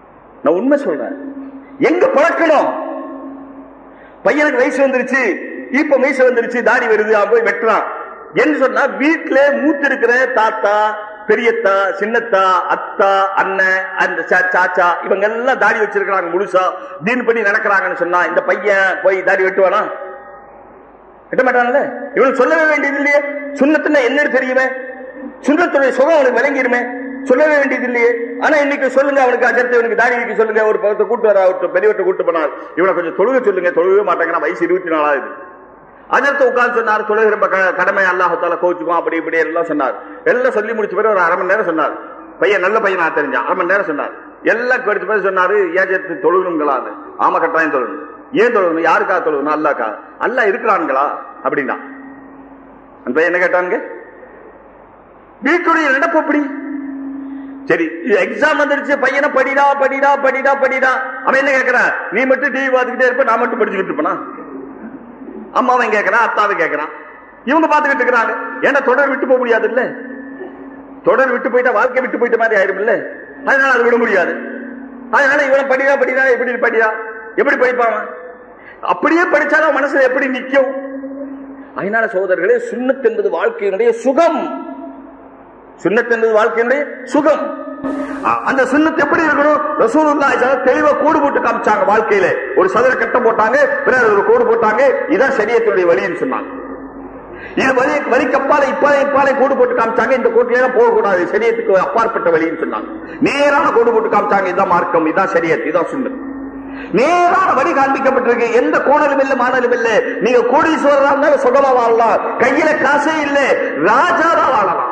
நான் உண்மை சொல்றேன் எங்க பழக்கணும் பையனுக்கு வயசு வந்துருச்சு இப்ப வயசு வந்துருச்சு தாடி வருது அவன் போய் வெட்டுறான் என்று சொன்னா வீட்டுல மூத்து இருக்கிற தாத்தா பெரியத்தா சின்னத்தா அத்தா அண்ணன் அந்த சா- சாச்சா இவங்க எல்லாம் தாடி வச்சிருக்கிறாங்க முழுசா தீன் பண்ணி நடக்கிறாங்கன்னு சொன்னா இந்த பையன் போய் தாடி வெட்டுவானா வெட்ட மாட்டான்ல இவனுக்கு சொல்லவே வேண்டியது இல்லையே சுண்ணத்துன்னா என்னன்னு தெரியுமே சுண்ணத்துடைய சுகம் அவனுக்கு விளங்கிருமே சொல்லவே வேண்டியது இல்லையே ஆனா இன்னைக்கு சொல்லுங்க அவனுக்கு அஜர்த்து இவனுக்கு தாடி வைக்க சொல்லுங்க ஒரு பக்கத்தை கூட்டு வர அவர்கிட்ட பெரியவர்கிட்ட கூட்டு போனார் இவனை கொஞ்சம் தொழுக சொல்லுங்க தொழுகவே மாட்டாங்கன்னா வயசு இருபத்தி நாலாவது அஜர்த்து உட்கார்ந்து சொன்னார் தொழுகை ரொம்ப க- கடமை அல்லாஹால கோச்சுக்கும் அப்படி இப்படி எல்லாம் சொன்னார் எல்லாம் சொல்லி முடிச்ச பிறகு ஒரு அரை மணி நேரம் சொன்னார் பையன் நல்ல பையன் நான் தெரிஞ்சான் அரை மணி நேரம் சொன்னார் எல்லாம் கடிச்சு பேர் சொன்னாரு ஏஜத்து தொழுகணுங்களான்னு ஆமா கட்டாயம் தொழணும் ஏன் தொழுகணும் யாருக்கா தொழுகணும் அல்லாக்கா அல்லா இருக்கிறான்களா அப்படின்னா அந்த பையன் என்ன கேட்டானுங்க வீட்டுடைய நடப்பு அப்படி சரி எக்ஸாம் வந்துருச்சு பையனை படிடா படிடா படிடா படிடா அவன் என்ன கேக்குறான் நீ மட்டும் டிவி பார்த்துக்கிட்டே இருப்ப நான் மட்டும் படிச்சுக்கிட்டு இருப்பனா அம்மாவன் கேக்குறான் அத்தாவை கேக்குறான் இவங்க பார்த்துக்கிட்டு இருக்கிறாங்க ஏன்னா தொடர் விட்டு போக முடியாது இல்ல தொடர் விட்டு போயிட்டா வாழ்க்கை விட்டு போயிட்ட மாதிரி ஆயிரும் இல்ல அதனால அது விட முடியாது அதனால இவன் படிடா படிடா எப்படி படிடா எப்படி படிப்பான் அவன்? அப்படியே படிச்சாலும் அவன் மனசுல எப்படி நிக்கும் அதனால சகோதரர்களே சுண்ணத் என்பது வாழ்க்கையினுடைய சுகம் சுண்ணத் என்பது வாழ்க்கையினுடைய சுகம் அ- அந்த சுண்ணத் எப்படி இருக்கணும் ரசூலுல்லாஹி ஸல்லல்லாஹு அலைஹி தெளிவா கோடு போட்டு காமிச்சாங்க வாழ்க்கையில ஒரு சதுர கட்டம் போட்டாங்க பிறகு ஒரு கோடு போட்டாங்க இதான் சரியத்தினுடைய வழின்னு சொன்னாங்க இது வழி வழிக்கு அப்பால இப்பாலே இப்பாலே கோடு போட்டு காமிச்சாங்க இந்த கோட்டில போகக்கூடாது சரியத்துக்கு அப்பாற்பட்ட வழின்னு சொன்னாங்க நேரான கோடு போட்டு காமிச்சாங்க இதான் மார்க்கம் இதான் சரியத் இதான் சுண்ணத் நேரான வழி காண்பிக்கப்பட்டிருக்கு எந்த கோணலும் இல்ல மாணலும் இல்ல நீங்க கோடீஸ்வரரா இருந்தாலும் சுகமா வாழலாம் கையில காசே இல்ல ராஜாவா வாழலாம்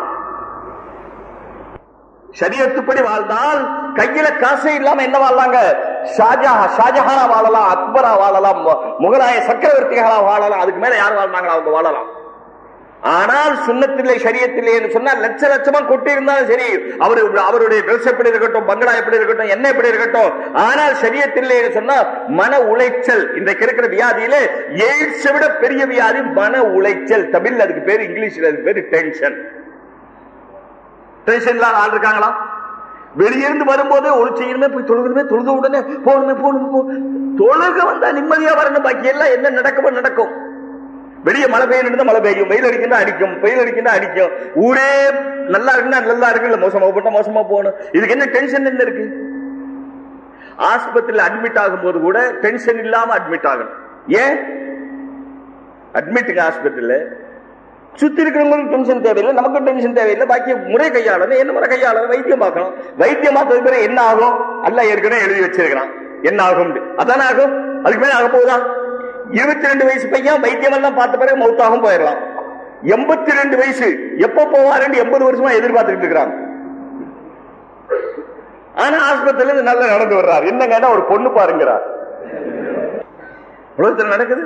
சரியத்துப்படி வாழ்ந்தால் கையில காசே இல்லாம என்ன வாழலாங்க ஷாஜஹா ஷாஜஹானா வாழலாம் அக்பரா வாழலாம் மு- முகலாய சக்கரவர்த்திகளா வாழலாம் அதுக்கு மேல யார் வாழ்ந்தாங்களோ அவங்க வாழலாம் ஆனால் சுண்ணத்திலே சரியத்திலே என்று சொன்னா லட்ச லட்சமா கொட்டி இருந்தாலும் சரி அவரு அவருடைய ட்ரெஸ் எப்படி இருக்கட்டும் பங்களா எப்படி இருக்கட்டும் என்ன எப்படி இருக்கட்டும் ஆனால் சரியத்திலே என்று சொன்னா மன உளைச்சல் இன்றைக்கு இருக்கிற வியாதியில எய்ட்ஸை விட பெரிய வியாதி மன உளைச்சல் தமிழ் அதுக்கு பேரு இங்கிலீஷ்ல அதுக்கு பேரு டென்ஷன் டென்ஷன் இல்லாத ஆள் இருக்காங்களா வெளியிருந்து வரும்போது ஒரு செய்யணுமே போய் தொழுகணுமே தொழுத உடனே போகணுமே போகணுமே போ தொழுக வந்தா நிம்மதியா வரணும் பாக்கி எல்லாம் என்ன நடக்குமோ நடக்கும் வெளியே மழை பெய்யணும் மழை பெய்யும் வெயில் அடிக்கின்றா அடிக்கும் வெயில் அடிக்கின்றா அடிக்கும் ஊரே நல்லா இருக்குன்னா நல்லா இருக்கு இல்ல மோசமா போட்டா மோசமா போகணும் இதுக்கு என்ன டென்ஷன் என்ன இருக்கு ஆஸ்பத்திரியில் அட்மிட் ஆகும் போது கூட டென்ஷன் இல்லாம அட்மிட் ஆகணும் ஏன் அட்மிட்டுங்க ஆஸ்பத்திரியில சுத்தி இருக்கிறவங்களுக்கு டென்ஷன் தேவையில்லை நமக்கு டென்ஷன் தேவையில்லை பாக்கி முறை கையாளணும் என்ன முறை கையாளணும் வைத்தியம் பார்க்கணும் வைத்தியம் பார்த்தது பிறகு என்ன ஆகும் அல்ல ஏற்கனவே எழுதி வச்சிருக்கிறான் என்ன ஆகும் அதானே ஆகும் அதுக்கு மேல ஆக போகுதா இருபத்தி ரெண்டு வயசு பையன் வைத்தியம் எல்லாம் பார்த்த பிறகு மௌத்தாகவும் போயிடலாம் எண்பத்தி ரெண்டு வயசு எப்ப போவாருன்னு எண்பது வருஷமா எதிர்பார்த்துட்டு இருக்கிறாங்க ஆனா ஆஸ்பத்திரியில இருந்து நல்லா நடந்து வர்றாரு என்னங்கன்னா ஒரு பொண்ணு பாருங்கிறார் உலகத்தில் நடக்குது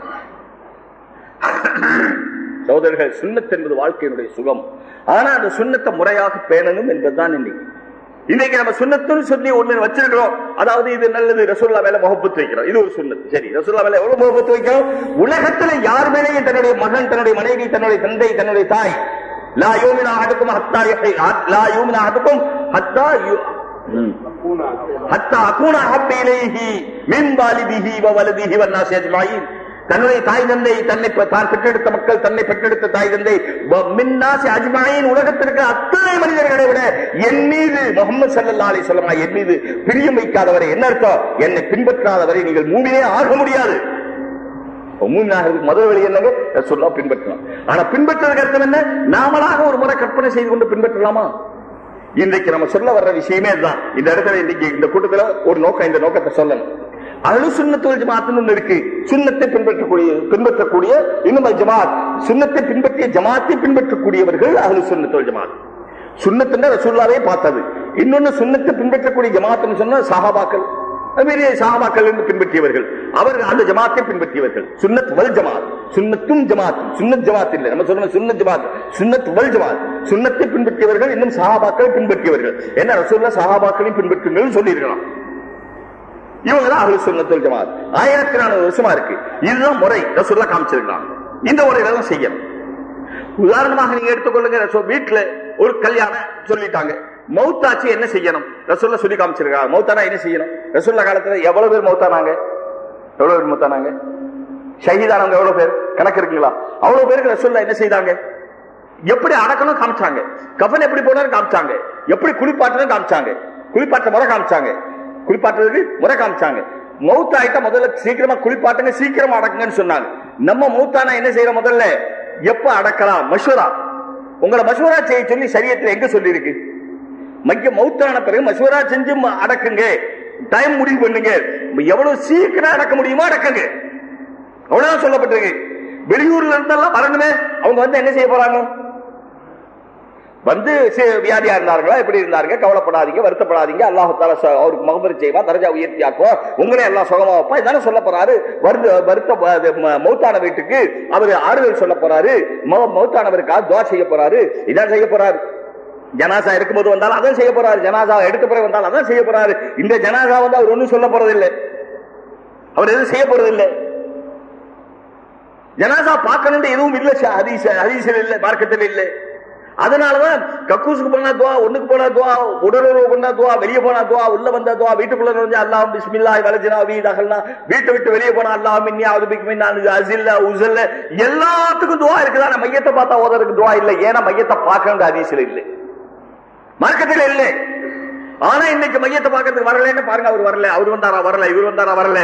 சகோதரர்கள் சுண்ணத் என்பது வாழ்க்கையினுடைய சுகம் ஆனா அந்த சுண்ணத்தை முறையாக பேணணும் என்பதுதான் இன்னைக்கு இன்னைக்கு நம்ம சுண்ணத்துன்னு சொல்லி ஒண்ணு வச்சிருக்கிறோம் அதாவது இது நல்லது ரசூல்லா மேல முகப்பத்து வைக்கிறோம் இது ஒரு சுண்ணத் சரி ரசூல்லா மேல எவ்வளவு முகப்பத்து வைக்கிறோம் உலகத்துல யார் மேலேயும் தன்னுடைய மகன் தன்னுடைய மனைவி தன்னுடைய தந்தை தன்னுடைய தாய் லா யூமினா அஹதுக்கும் ஹத்தா யஹி லா யூமினா அஹதுக்கும் ஹத்தா யு- ம். ஹத்தா அகூன அஹப்ப இலைஹி மின் வாலிதிஹி வ வலதிஹி வன்னாசி அஜ்மாயின் தன்னுடைய தாய் தந்தை தன்னை பெ- தான் பெற்றெடுத்த மக்கள் தன்னை பெற்றெடுத்த தாய் தந்தை வ- மின்னாசி அஜ்மாயின் உலகத்திற்கு அத்தனை மனிதர்களை விட என் மீது முகமது ஸல்லல்லாஹு அலைஹி வஸல்லம் என் மீது பிரியம் வைக்காதவரை என்ன அர்த்தம் என்னை பின்பற்றாதவரை நீங்கள் மூமினே ஆக முடியாது மூமினாகிறதுக்கு முதல் வழி என்னங்க ரசூல்லா பின்பற்றலாம் ஆனா பின்பற்றுறதுக்கு அர்த்தம் என்ன நாமளாக ஒரு முறை கற்பனை செய்து கொண்டு பின்பற்றலாமா இன்றைக்கு நம்ம சொல்ல வர்ற விஷயமே அதுதான் இந்த இடத்துல இன்னைக்கு இந்த கூட்டத்துல ஒரு நோக்கம் இந்த நோக்கத்தை சொல்லணும் அழு சுண்ணத்துவல் ஜமாத்துன்னு ஒண்ணு இருக்கு சுண்ணத்தை பின்பற்றக்கூடிய பின்பற்றக்கூடிய இன்னும் அது ஜமாத் சுண்ணத்தை பின்பற்றிய ஜமாத்தை பின்பற்றக்கூடியவர்கள் அழு சுண்ணத்துவல் ஜமாத் சுண்ணத்துன்ற ரசூல்லாவே பார்த்தது இன்னொன்னு சுண்ணத்தை பின்பற்றக்கூடிய ஜமாத்துன்னு சொன்னா சஹாபாக்கள் பெரிய சஹாபாக்கள் என்று பின்பற்றியவர்கள் அவர்கள் அந்த ஜமாத்தை பின்பற்றியவர்கள் சுன்னத் வல் ஜமாத் சுன்னத்தும் ஜமாத் சுன்னத் ஜமாத் இல்லை நம்ம சொல்றோம் சுன்னத் ஜமாத் சுன்னத் வல் ஜமாத் சுன்னத்தை பின்பற்றியவர்கள் இன்னும் சஹாபாக்கள் பின்பற்றியவர்கள் என்ன ரசூல்லா சஹாபாக்களையும் பின்பற்றுங்கள் சொல்லியிருக்கலாம் இவங்க தான் அஹ்லு சுன்னத்துல் ஜமாத் ஆயிரத்தி நானூறு வருஷமா இருக்கு இதுதான் முறை ரசூல்லா காமிச்சிருக்கலாம் இந்த முறையில தான் செய்யணும் உதாரணமாக நீங்க எடுத்துக்கொள்ளுங்க ரசூ- வீட்டுல ஒரு கல்யாணம் சொல்லிட்டாங்க மௌத்தாச்சு என்ன செய்யணும் ரசூல்ல சொல்லி காமிச்சிருக்காங்க மௌத்தானா என்ன செய்யணும் ரசூல்லா காலத்துல எவ்வளவு பேர் மௌத்தானாங்க எவ்வளவு பேர் மௌத்தானாங்க ஷஹீதானவங்க எவ்வளவு பேர் கணக்கு இருக்குங்களா அவ்வளவு பேருக்கு ரசூல்லா என்ன செய்தாங்க எப்படி அடக்கணும் காமிச்சாங்க கஃன் எப்படி போனாலும் காமிச்சாங்க எப்படி குளிப்பாட்டணும் காமிச்சாங்க குளிப்பாட்ட முறை காமிச்சாங்க குளிப்பாட்டுறதுக்கு முறை காமிச்சாங்க மௌத் ஆயிட்டா முதல்ல சீக்கிரமா குளிப்பாட்டுங்க சீக்கிரமா அடக்குங்கன்னு சொன்னாங்க நம்ம மௌத்தானா என்ன செய்யற முதல்ல எப்ப அடக்கலாம் மஷூரா உங்களை மஷூரா செய்ய சொல்லி சரியத்துல எங்க சொல்லி இருக்கு மைய மௌத்தான பிறகு மஷூரா செஞ்சு ம- அடக்குங்க டைம் முடிவு பண்ணுங்க எவ்வளவு சீக்கிரம் அடக்க முடியுமோ அடக்குங்க அவ்வளவுதான் சொல்லப்பட்டிருக்கு வெளியூர்ல இருந்தெல்லாம் வரணுமே அவங்க வந்து என்ன செய்ய போறாங்க வந்து சி- வியாதியா இருந்தார்களா எப்படி இருந்தாருங்க கவலைப்படாதீங்க வருத்தப்படாதீங்க அல்லாஹு தாலா ச- அவருக்கு மகபரி செய்வா தரஜா உயர்த்தி ஆக்குவா உங்களே எல்லாம் சுகமா வைப்பா இதானே சொல்ல போறாரு வருந்த வருத்த அது ம- மௌத்தான வீட்டுக்கு அவர் ஆறுதல் சொல்ல போறாரு மௌ- மௌத்தானவருக்காக துவா செய்ய போறாரு இதான் செய்ய போறாரு ஜனாசா இருக்கும்போது வந்தாலும் அதான் செய்ய போறாரு ஜனாசா எடுத்த பிறகு வந்தாலும் அதான் செய்ய போறாரு இந்த ஜனாசா வந்து அவர் ஒண்ணும் சொல்ல போறதில்லை அவர் எதுவும் செய்ய போறதில்லை ஜனாசா பார்க்கணும் எதுவும் இல்ல ச- ஹதீஸ் ஹதீஸில் இல்ல மார்க்கத்தில் இல்ல அதனாலதான் கக்கூசுக்கு போனா துவா ஒண்ணுக்கு போனா துவா உடலுறவு பண்ணா துவா வெளியே போனா துவா உள்ள வந்தா துவா வீட்டுக்குள்ள நுழைஞ்சு அல்லாஹ் பிஸ்மில்லாஹ் வலஜினா வீ தகல்னா வீட்டை விட்டு வெளியே போனா அல்லாஹ் மின்னி அவுதுபிக் மின்னா அசில்ல உசல்ல எல்லாத்துக்கும் துவா இருக்குதா நான் மையத்தை பார்த்தா ஓதறதுக்கு துவா இல்ல ஏன்னா மையத்தை பார்க்கணும் ஹதீஸ்ல இல்லை மார்க்கத்தில் இல்லை ஆனா இன்னைக்கு மையத்தை பார்க்கறதுக்கு வரலன்னு பாருங்க அவர் வரல அவர் வந்தாரா வரல இவர் வந்தாரா வரல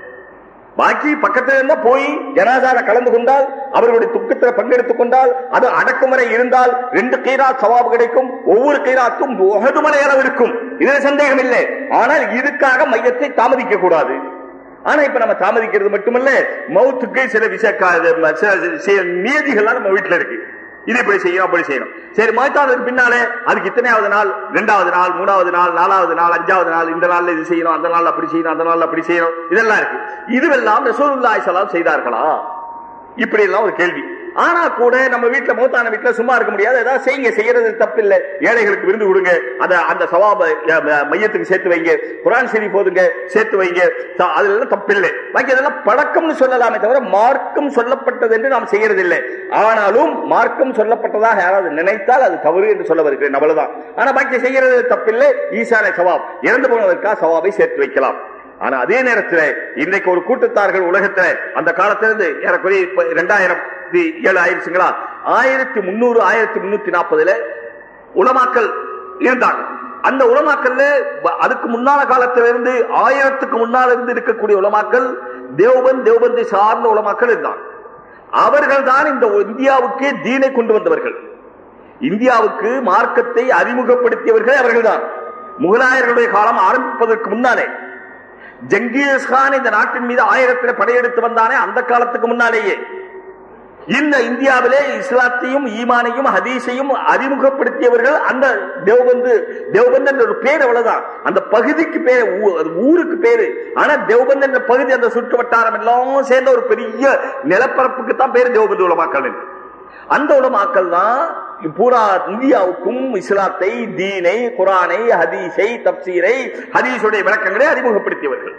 பாக்கி பக்கத்துல இருந்தா போய் ஜனாதார கலந்து கொண்டால் அவர்களுடைய துக்கத்தில் பங்கெடுத்துக் கொண்டால் அது அடக்குமுறை இருந்தால் ரெண்டு கீராத் சவாபு கிடைக்கும் ஒவ்வொரு கீராத்தும் ஒகதுமலை அளவு இருக்கும் இதுல சந்தேகம் இல்லை ஆனால் இதுக்காக மையத்தை தாமதிக்க கூடாது ஆனா இப்ப நம்ம தாமதிக்கிறது மட்டுமல்ல மௌத்துக்கு சில விஷ சில நியதிகள்லாம் நம்ம வீட்டுல இருக்கு இது இப்படி செய்யணும் அப்படி செய்யணும் சரி மௌத்தானதுக்கு பின்னாலே அதுக்கு இத்தனையாவது நாள் ரெண்டாவது நாள் மூணாவது நாள் நாலாவது நாள் அஞ்சாவது நாள் இந்த நாள்ல இது செய்யணும் அந்த நாள் அப்படி செய்யணும் அந்த நாள் அப்படி செய்யணும் இதெல்லாம் இருக்கு இதுவெல்லாம் ரசூலுல்லாஹி ஸல்லல்லாஹு செய்தார்களா இப்படி எல்லாம் ஒரு கேள்வி ஆனா கூட நம்ம வீட்டுல மூத்தான வீட்டுல சும்மா இருக்க முடியாது ஏதாவது செய்யுங்க செய்யறது தப்பு இல்ல ஏழைகளுக்கு விருந்து கொடுங்க அத அந்த சவாப அஹ், அஹ், மையத்துக்கு சேர்த்து வைங்க குரான் சரி போதுங்க சேர்த்து வைங்க ச- அதுல எல்லாம் தப்பு இல்லை பாக்கி அதெல்லாம் பழக்கம்னு சொல்லலாமே தவிர மார்க்கம் சொல்லப்பட்டது என்று நாம் செய்யறது இல்லை ஆனாலும் மார்க்கம் சொல்லப்பட்டதாக யாராவது நினைத்தால் அது தவறு என்று சொல்ல வருகிறேன் அவ்வளவுதான் ஆனா பாக்கி செய்யறது தப்பில்லை ஈசான சவாப் இறந்து போனதற்காக சவாபை சேர்த்து வைக்கலாம் ஆனா அதே நேரத்தில் இன்றைக்கு ஒரு கூட்டத்தார்கள் உலகத்துல அந்த காலத்திலிருந்து ஏறக்குறைய இப்ப இரண்டாயிரத்தி ஏழு ஆயிடுச்சுங்களா ஆயிரத்தி முன்னூறு ஆயிரத்தி முன்னூத்தி நாற்பதுல உலமாக்கல் இருந்தாங்க அந்த உலமாக்கல்ல வ- அதுக்கு முன்னால காலத்திலிருந்து ஆயிரத்துக்கு முன்னால இருந்து இருக்கக்கூடிய உலமாக்கல் தேவபந்த் தேவபந்தை சார்ந்த உலமாக்கல் இருந்தாங்க அவர்கள் தான் இந்த இந்தியாவுக்கே தீனை கொண்டு வந்தவர்கள் இந்தியாவுக்கு மார்க்கத்தை அறிமுகப்படுத்தியவர்கள் அவர்கள்தான் முகலாயர்களுடைய காலம் ஆரம்பிப்பதற்கு முன்னாலே ஜங்கீஸ் கான் இந்த நாட்டின் மீது ஆயிரத்தில் படையெடுத்து வந்தானே அந்த காலத்துக்கு முன்னாலேயே இந்த இந்தியாவிலே இஸ்லாத்தையும் ஈமானையும் ஹதீஸையும் அறிமுகப்படுத்தியவர்கள் அந்த தேவபந்து தேவபந்து என்ற ஒரு பேர் அவ்வளவுதான் அந்த பகுதிக்கு பேரு ஊ- அது ஊருக்கு பேரு ஆனா தேவபந்து என்ற பகுதி அந்த சுற்று வட்டாரம் எல்லாம் சேர்ந்த ஒரு பெரிய நிலப்பரப்புக்கு தான் பேரு தேவபந்து உலமாக்கல் என்று. அந்த உலமாக்கல் தான் பூரா இந்தியாவுக்கும் இஸ்லாத்தை தீனை குரானை ஹதீஸை தப்சீரை ஹதீஸுடைய விளக்கங்களை அறிமுகப்படுத்தியவர்கள்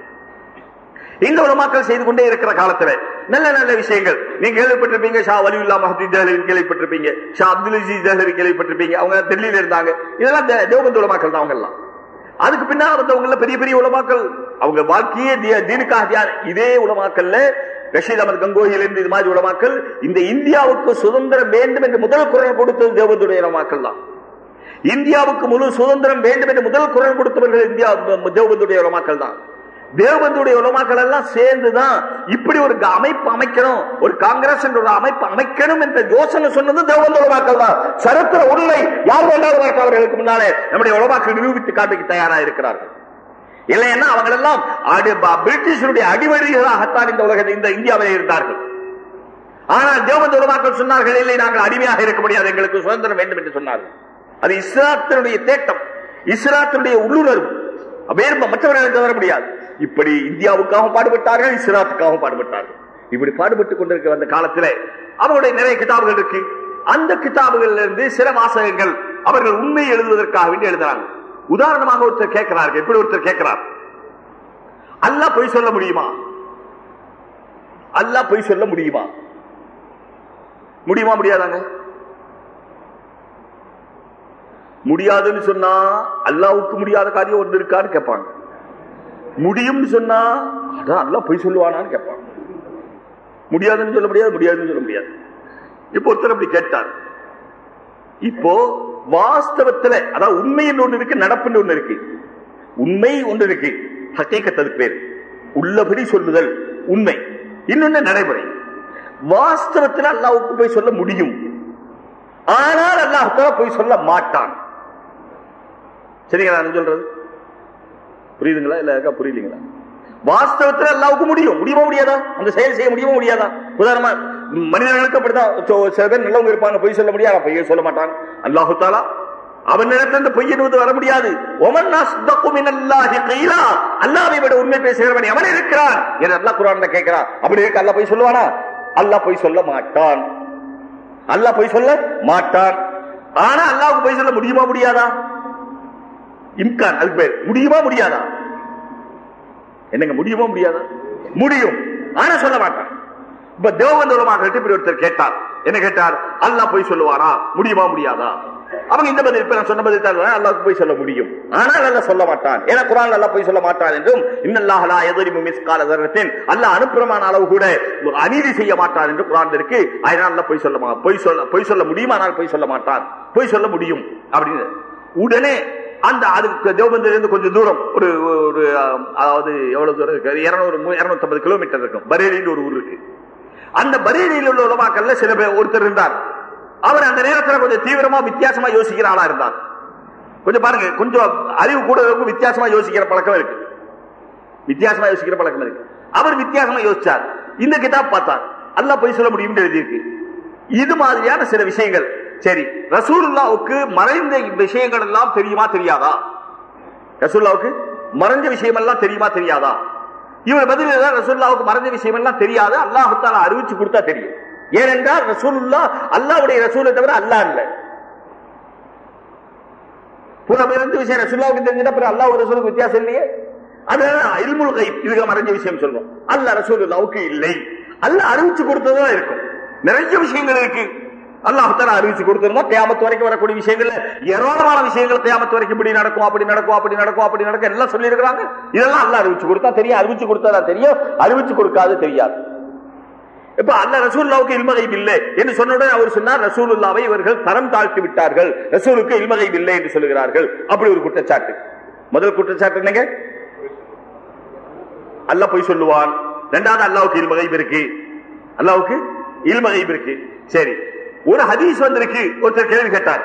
இந்த உலமாக்கள் செய்து கொண்டே இருக்கிற காலத்துல நல்ல நல்ல விஷயங்கள் நீங்க கேள்விப்பட்டிருப்பீங்க ஷா வலியுல்லா மஹதி ஜஹலவி கேள்விப்பட்டிருப்பீங்க ஷா அப்துல் அஜீஸ் ஜஹலவி கேள்விப்பட்டிருப்பீங்க அவங்க டெல்லியில இருந்தாங்க இதெல்லாம் தே- தேவபந்து உலமாக்கள் தான் அவங்க எல்லாம் அதுக்கு பின்னால வந்தவங்கள பெரிய பெரிய உலமாக்கள் அவங்க வாழ்க்கையே தீ- தீனுக்காக தியா- இதே உலமாக்கல்ல ரஷீத் அகமது கங்கோஹில் இருந்து இது மாதிரி உலமாக்கள் இந்த இந்தியாவுக்கு சுதந்திரம் வேண்டும் என்று முதல் குரல் கொடுத்தது தேவபந்துடைய உலமாக்கள் தான் இந்தியாவுக்கு முழு சுதந்திரம் வேண்டும் என்று முதல் குரல் கொடுத்தவர்கள் இந்தியா தேவபந்துடைய உலமாக்கள் தான் தேவபந்துடைய உலமாக்கள் எல்லாம் சேர்ந்துதான் இப்படி ஒரு க- அமைப்பு அமைக்கணும் ஒரு காங்கிரஸ் என்ற ஒரு அமைப்பு அமைக்கணும் என்ற யோசனை சொன்னது தேவபந்து உலமாக்கள் தான் சரித்திர உண்மை யார் வேண்டாம் அவர்களுக்கு முன்னாலே நம்முடைய உலமாக்கள் நிரூபித்து காட்டுக்கு தயாரா இருக்கிறார்கள் இல்லைன்னா அவங்க எல்லாம் அடி- ப- பிரிட்டிஷருடைய அடிவடிகளாகத்தான் இந்த உலகத்தில் இந்த இந்தியாவிலே இருந்தார்கள் ஆனால் தேவபந்து உலமாக்கள் சொன்னார்கள் இல்லை நாங்கள் அடிமையாக இருக்க முடியாது எங்களுக்கு சுதந்திரம் வேண்டும் என்று சொன்னார்கள் அது இஸ்லாத்தினுடைய தேட்டம் இஸ்லாத்தினுடைய உள்ளுணர்வு வேறு மற்றவர்களுக்கு வர முடியாது இப்படி இந்தியாவுக்காக பாடுபட்டார்கள் இஸ்லாத்துக்காகவும் பாடுபட்டார்கள் இப்படி பாடுபட்டுக் கொண்டிருக்கிற அந்த காலத்திலே அவருடைய நிறைய கிதாபுகள் இருக்கு அந்த கிதாபுகள்ல இருந்து சில வாசகங்கள் அவர்கள் உண்மை எழுதுவதற்காக வேண்டி எழுதுறாங்க உதாரணமாக ஒருத்தர் கேட்கிறார்கள் எப்படி ஒருத்தர் கேட்கிறார் அல்லாஹ் பொய் சொல்ல முடியுமா அல்லாஹ் பொய் சொல்ல முடியுமா முடியுமா முடியாதாங்க முடியாதுன்னு சொன்னா அல்லாவுக்கு முடியாத காரியம் ஒன்று இருக்கான்னு கேட்பாங்க முடியும்னு சொன்னா அதான் அல்லாஹ் பொய் சொல்லுவானான்னு கேட்பாங்க முடியாதுன்னு சொல்ல முடியாது முடியாதுன்னு சொல்ல முடியாது இப்போ ஒருத்தர் அப்படி கேட்டார் இப்போ வாஸ்தவத்துல அதாவது உண்மைன்னு ஒண்ணு இருக்கு நடப்புன்னு ஒண்ணு இருக்கு உண்மை ஒன்று இருக்கு ஹக்கீக்கத்ததுக்கு பேர் உள்ளபடி சொல்லுதல் உண்மை இன்னொன்னு நடைமுறை வாஸ்தவத்தில் அல்லாவுக்கு போய் சொல்ல முடியும் ஆனால் அல்லாஹால போய் சொல்ல மாட்டான் சரிங்களா நான் சொல்றது புரியுதுங்களா இல்ல இருக்கா புரியலீங்களா வாஸ்தவத்தில் அல்லாவுக்கு முடியும் முடியுமா முடியாதா அந்த செயல் செய்ய முடியுமா முடியாதா உதாரணமா மனிதர்களுக்கு அப்படிதான் சொ- சில பேர் நல்லவங்க இருப்பாங்க பொய் சொல்ல முடியாது பொய்யை சொல்ல மாட்டாங்க அல்லாஹு தாலா அவன் இடத்துல இந்த பொய் என்பது வர முடியாது ஒமன் அஸ்தகு மினல்லாஹி கீலா அல்லாஹ்வை விட உண்மை பேசுகிறவன் எவன் இருக்கிறான் என்று அல்லாஹ் குர்ஆன்ல கேட்கிறான் அப்படி இருக்கு அல்லாஹ் பொய் சொல்லுவானா அல்லாஹ் பொய் சொல்ல மாட்டான் அல்லாஹ் பொய் சொல்ல மாட்டான் ஆனா அல்லாஹ்வுக்கு பொய் சொல்ல முடியுமா முடியாதா இம்கான் அதுக்கு பேர் முடியுமா முடியாதா என்னங்க முடியுமா முடியாதா முடியும் ஆனா சொல்ல மாட்டான் இப்ப தேவபந்தோரமாக இப்படி ஒருத்தர் கேட்டார் என்ன கேட்டார் அல்லாஹ் போய் சொல்லுவாரா முடியுமா முடியாதா அவங்க இந்த பதில் இப்ப நான் சொன்ன பதில் தான் அல்லாஹ் போய் சொல்ல முடியும் ஆனால் அல்லாஹ் சொல்ல மாட்டான் ஏன்னா குரான் அல்லாஹ் போய் சொல்ல மாட்டான் என்றும் இன்னல்லாஹ் லா யதுரிமு மிஸ்கால தர்ரத்தின் அல்லாஹ் அனுப்புறமான அளவு கூட அநீதி செய்ய மாட்டான் என்று குரான் இருக்கு அதனால அல்லாஹ் போய் சொல்ல மா- பொய் சொல்ல பொய் சொல்ல முடியும் ஆனால் பொய் சொல்ல மாட்டான் பொய் சொல்ல முடியும் அப்படின்னு உடனே அந்த அதுக்கு தேவபந்தில இருந்து கொஞ்சம் தூரம் ஒரு ஒரு அஹ், அதாவது எவ்வளவு தூரம் இருக்கு இருநூறு இருநூத்தி ஐம்பது கிலோமீட்டர் இருக்கும் பரேலின்னு ஒரு ஊர் இருக்கு அந்த பரேலியில் உள்ள உலமாக்கல்ல சில பேர் ஒருத்தர் இருந்தார் அவர் அந்த நேரத்துல கொஞ்சம் தீவிரமா வித்தியாசமா யோசிக்கிற ஆளா இருந்தார் கொஞ்சம் பாருங்க கொஞ்சம் அறிவு கூட இருக்கும் வித்தியாசமா யோசிக்கிற பழக்கம் இருக்கு வித்தியாசமா யோசிக்கிற பழக்கம் இருக்கு அவர் வித்தியாசமா யோசிச்சார் இந்த கிதாப் பார்த்தார் அல்லாஹ் போய் சொல்ல முடியும்னு எழுதியிருக்கு இது மாதிரியான சில விஷயங்கள் சரி ரசூலுல்லாவுக்கு மறைந்த விஷயங்கள் எல்லாம் தெரியுமா தெரியாதா ரசூல்லாவுக்கு மறைஞ்ச விஷயம் எல்லாம் தெரியுமா தெரியாதா இவர் பதில் தான் ரசூல்லாவுக்கு மறைஞ்ச விஷயம் எல்லாம் தெரியாது அல்லாஹு தாலா அறிவிச்சு கொடுத்தா தெரியும் ஏனென்றால் ரசூலுல்லா அல்லாஹ்வுடைய ரசூலை தவிர அல்லாஹ் இல்லை புறமிருந்து விஷயம் ரசூல்லாவுக்கு தெரிஞ்சுட்டா அப்புறம் அல்லாஹ் ரசூலுக்கு வித்தியாசம் இல்லையே அதனால இல்முல் கைப் இதுக்கு மறைஞ்ச விஷயம் சொல்றோம் அல்லாஹ் ரசூலுல்லாவுக்கு இல்லை அல்லாஹ் அறிவிச்சு கொடுத்ததுதான் இருக்கும் நிறைய விஷயங்கள் இருக்கு அல்லாஹ் தாலா அறிவிச்சு கொடுத்திருந்தா கியாமத்து வரைக்கும் வரக்கூடிய விஷயங்கள்ல ஏராளமான விஷயங்கள் கியாமத்து வரைக்கும் இப்படி நடக்கும் அப்படி நடக்கும் அப்படி நடக்கும் அப்படி நடக்கும் எல்லாம் சொல்லி இருக்கிறாங்க இதெல்லாம் அல்லாஹ் அறிவிச்சு கொடுத்தா தெரியும் அறிவிச்சு கொடுத்ததா தெரியும் அறிவிச்சு கொடுக்காது தெரியாது இப்ப அல்ல ரசூல்லாவுக்கு இல்மகைப் இல்லை என்று சொன்னவுடன் அவர் சொன்னார் ரசூலுல்லாவை இவர்கள் தரம் தாழ்த்தி விட்டார்கள் ரசூலுக்கு இல்மகைப் இல்லை என்று சொல்லுகிறார்கள் அப்படி ஒரு குற்றச்சாட்டு முதல் குற்றச்சாட்டு என்னங்க அல்லாஹ் போய் சொல்லுவான் இரண்டாவது அல்லாவுக்கு இல்மகைப் இருக்கு அல்லாவுக்கு இல்மகைப் இருக்கு சரி ஒரு ஹதீஸ் வந்திருக்கு ஒருத்தர் கேள்வி கேட்டார்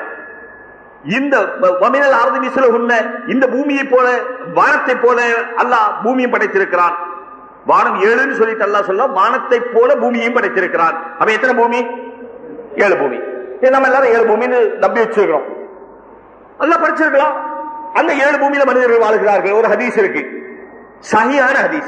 இந்த வமினல் ஆரதி மிசில உள்ள இந்த பூமியை போல வானத்தை போல அல்லாஹ் பூமியும் படைத்திருக்கிறான் வானம் ஏழுன்னு சொல்லிட்டு அல்லாஹ் சொல்ல வானத்தை போல பூமியையும் படைத்திருக்கிறான் அப்ப எத்தனை பூமி ஏழு பூமி இது நம்ம எல்லாரும் ஏழு பூமின்னு நம்பி வச்சிருக்கிறோம் அல்லாஹ் படைச்சிருக்கலாம் அந்த ஏழு பூமியில மனிதர்கள் வாழ்கிறார்கள் ஒரு ஹதீஸ் இருக்கு சகியான ஹதீஸ்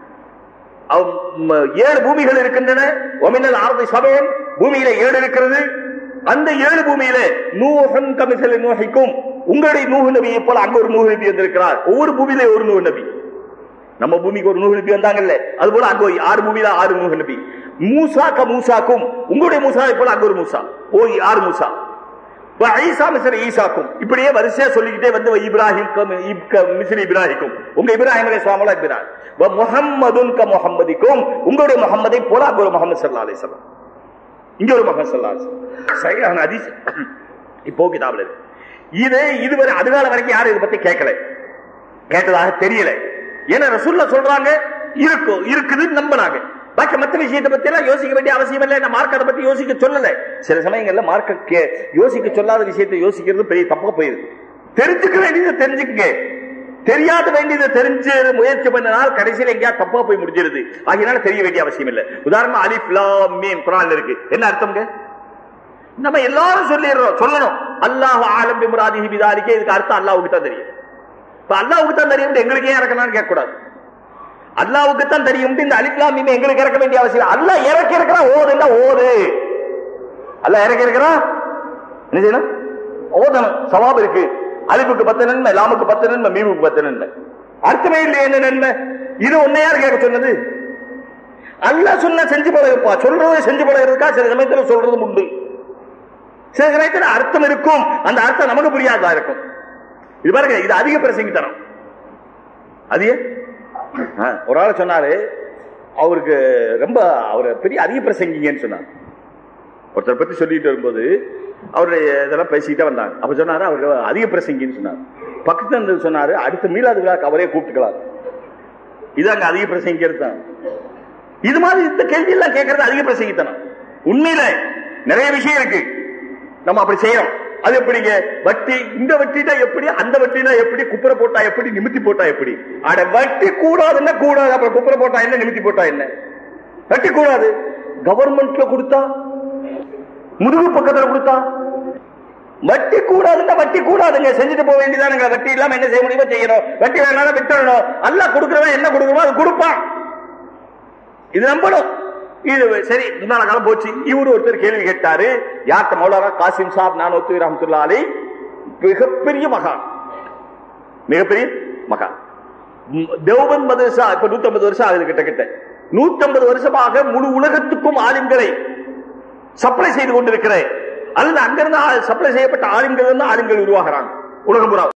அவ்- ம- ஏழு பூமிகள் இருக்கின்றன ஒமினல் ஆரதி சபையன் பூமியில ஏழு இருக்கிறது அந்த ஏழு பூமியில நூஹன் கமிசல் நூஹிக்கும் உங்களுடைய நூஹு நபியை போல அங்க ஒரு நூஹு நபி வந்திருக்கிறார் ஒவ்வொரு பூமியில ஒரு நூஹு நபி நம்ம பூமிக்கு ஒரு நூஹு நபி வந்தாங்கல்ல அது போல அங்க ஒரு ஆறு பூமியில ஆறு நூஹு நபி மூசா க மூசாக்கும் உங்களுடைய மூசாவை போல அங்க ஒரு மூசா ஓ ஆறு மூசா வ ஈசா மிஸ்ர ஈசாக்கும் இப்படியே வரிசையா சொல்லிக்கிட்டே வந்து வ இப்ராஹிம் க மி- இப் க மிஸ்ர இப்ராஹிக்கும் உங்க இப்ராஹிம் அலைஹிஸ்ஸலாமோல இப்ராஹிம் வ முஹம்மதுன் க முஹம்மதிக்கும் உங்களுடைய முஹம்மதை போல அங்க ஒரு முஹம்மது ஸல்லல்லாஹு அலைஹி வஸல்லம் இங்க ஒரு முஹம்மது ஸல்லல்லாஹு அலைஹி வஸல்லம் சரியான ஹதீஸ் இப்போ கிதாப்ல இருக்கு இது இதுவரை அதுகால வரைக்கும் யாரும் இதை பத்தி கேட்கல கேட்டதாக தெரியல ஏன்னா ரசூல்லா சொல்றாங்க இருக்கும் இருக்குதுன்னு நம்பினாங்க பாக்கி மத்த விஷயத்தை பத்தி எல்லாம் யோசிக்க வேண்டிய அவசியம் இல்லை நான் மார்க் அதை பத்தி யோசிக்க சொல்லல சில சமயங்கள்ல மார்க்க கே- யோசிக்க சொல்லாத விஷயத்தை யோசிக்கிறது பெரிய தப்பா போயிருது தெரிஞ்சுக்க வேண்டியதை தெரிஞ்சுக்கங்க தெரியாத வேண்டியதை தெரிஞ்சு முயற்சி பண்ணினால் கடைசியில எங்கேயா தப்பா போய் முடிஞ்சிருது ஆகியனால தெரிய வேண்டிய அவசியம் இல்லை உதாரணமா அலிஃப் லாம் மீம் குரான்ல இருக்கு என்ன அர்த்தம்ங்க நம்ம எல்லாரும் சொல்லிடுறோம் சொல்லணும் அல்லாஹ் ஆலம் பிம்ராதிஹி பிதாலிக்கே இதுக்கு அர்த்தம் அல்லாஹ்வுக்கு தான் தெரியும் இப்ப அல்லாவுக்கு தான் தெரியும் எங்களுக்கு ஏன் இறக்கணும்னு கேட்க கூடாது அல்லாவுக்கு தான் தெரியும் இந்த அலிப்லாம் மீன் எங்களுக்கு இறக்க வேண்டிய அவசியம் இல்ல. அல்லாஹ் இறக்கி இருக்கிறான் ஓதுன்னா ஓது அல்லாஹ் இறக்கி இருக்கிறான் என்ன செய்யணும் ஓதணும் சவாப் இருக்கு அலிப்புக்கு பத்து நன்மை லாமுக்கு பத்து நன்மை மீமுக்கு பத்து நன்மை அர்த்தமே இல்லையே என்ன நன்மை இது ஒன்ன யார் கேட்க சொன்னது அல்லாஹ் சொன்ன செஞ்சு பழகப்பா சொல்றதை செஞ்சு பழகிறதுக்கா சில சமயத்துல சொல்றதும் உண்டு சில சமயத்துல அர்த்தம் இருக்கும் அந்த அர்த்தம் நமக்கு புரியாததா இருக்கும் இது பாருங்க இது அதிக பிரசங்கித்தனம் அதிக ஆ, ஒரு ஆள் சொன்னாரு அவருக்கு ரொம்ப அவர் பெரிய அதிக பிரசங்கிங்கன்னு சொன்னார் ஒருத்தர் பத்தி சொல்லிட்டு வரும்போது அவருடைய இதெல்லாம் பேசிக்கிட்டே வந்தாங்க அப்ப சொன்னாரு அவருக்கு அதிக பிரசங்கின்னு சொன்னார் பக்கத்துல இருந்து சொன்னாரு அடுத்த மீளாது விழாக்கு அவரே கூப்பிட்டுக்கலாம் இதாங்க அதிக பிரசங்கிக்கிறது தான் இது மாதிரி இந்த கேள்வி எல்லாம் கேட்கறது அதிக பிரசங்கித்தனம் உண்மையில நிறைய விஷயம் இருக்கு நம்ம அப்படி செய்யறோம் அது எப்படிங்க வட்டி இந்த வட்டினா எப்படி அந்த வட்டினா எப்படி குப்புற போட்டா எப்படி நிமித்தி போட்டா எப்படி அட வட்டி கூடாதுன்னா கூடாது அப்புறம் குப்புற போட்டா என்ன நிமித்தி போட்டா என்ன வட்டி கூடாது கவர்மெண்ட்ல கொடுத்தா முதுகு பக்கத்துல கொடுத்தா வட்டி கூடாதுன்னா வட்டி கூடாதுங்க செஞ்சுட்டு போக வேண்டியதானுங்க வட்டி இல்லாம என்ன செய்ய முடியுமோ செய்யணும் வட்டி வேணாலும் விட்டுறணும் அல்ல கொடுக்கறவன் என்ன கொடுக்கணுமோ அது கொடுப்பான் இது நம்பணும் இது சரி முன்னால காலம் போச்சு இவரு ஒருத்தர் கேள்வி கேட்டாரு யார்கிட்ட மௌலானா காசிம் சாப் நானூத்தி ரஹமத்துல்லா அலி மிகப்பெரிய மகான் மிகப்பெரிய மகான் ம், தேவபந்த் மதரசா இப்ப 150 வருஷம் ஆகுது கிட்ட கிட்ட 150 வருஷமாக முழு உலகத்துக்கும் ஆளுங்களை சப்ளை செய்து கொண்டிருக்கிறேன் அல்லது அங்கிருந்து சப்ளை செய்யப்பட்ட ஆளுங்கள் ஆளுங்கள் உருவாகிறாங்க உலகம் பூரா